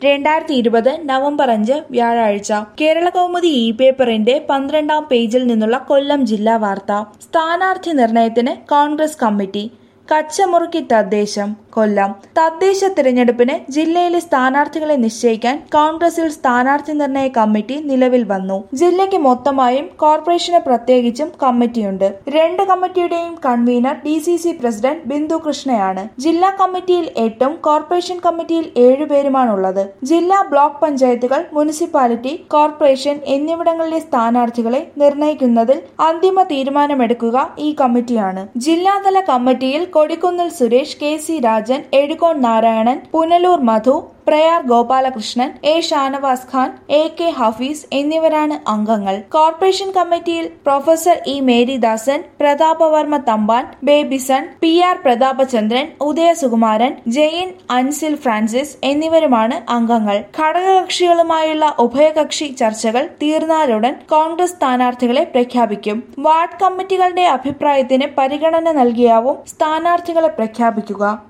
രണ്ടായിരത്തി ഇരുപത് നവംബർ അഞ്ച് വ്യാഴാഴ്ച കേരള കൗമുദി ഇ പേപ്പറിന്റെ പന്ത്രണ്ടാം പേജിൽ നിന്നുള്ള കൊല്ലം ജില്ലാ വാർത്ത സ്ഥാനാർത്ഥി നിർണയത്തിന് കോൺഗ്രസ് കമ്മിറ്റി കച്ചമുറുക്കി തദ്ദേശം കൊല്ലം തദ്ദേശ തിരഞ്ഞെടുപ്പിന് ജില്ലയിലെ സ്ഥാനാർത്ഥികളെ നിശ്ചയിക്കാൻ കോൺഗ്രസിൽ സ്ഥാനാർത്ഥി നിർണയ കമ്മിറ്റി നിലവിൽ വന്നു ജില്ലയ്ക്ക് മൊത്തമായും കോർപ്പറേഷന് പ്രത്യേകിച്ചും കമ്മിറ്റിയുണ്ട് രണ്ട് കമ്മിറ്റിയുടെയും convener D C C president Bindu കൃഷ്ണയാണ് ജില്ലാ കമ്മിറ്റിയിൽ എട്ടും കോർപ്പറേഷൻ കമ്മിറ്റിയിൽ ഏഴുപേരുമാണുള്ളത് ജില്ലാ ബ്ലോക്ക് പഞ്ചായത്തുകൾ മുനിസിപ്പാലിറ്റി കോർപ്പറേഷൻ എന്നിവിടങ്ങളിലെ സ്ഥാനാർത്ഥികളെ നിർണയിക്കുന്നതിൽ അന്തിമ തീരുമാനമെടുക്കുക ഈ കമ്മിറ്റിയാണ് ജില്ലാതല കമ്മിറ്റിയിൽ Kodikunnil Suresh K C Rajan Ezhukone Narayanan Punalur Madhu Prayar Gopalakrishnan A Shanavas Khan A K Hafeez എന്നിവരാണ് അംഗങ്ങൾ കോർപ്പറേഷൻ കമ്മിറ്റിയിൽ professor E Meridasan Prathapavarma Thampan Babyson P R Prathapachandran Udayasukumaran Jayan Ansil Francis എന്നിവരുമാണ് അംഗങ്ങൾ ഘടകകക്ഷികളുമായുള്ള ഉഭയകക്ഷി ചർച്ചകൾ തീർന്നാലുടൻ കോൺഗ്രസ് സ്ഥാനാർത്ഥികളെ പ്രഖ്യാപിക്കും വാർഡ് കമ്മിറ്റികളുടെ അഭിപ്രായത്തിന് പരിഗണന നൽകിയാവും സ്ഥാനാർത്ഥികളെ പ്രഖ്യാപിക്കുക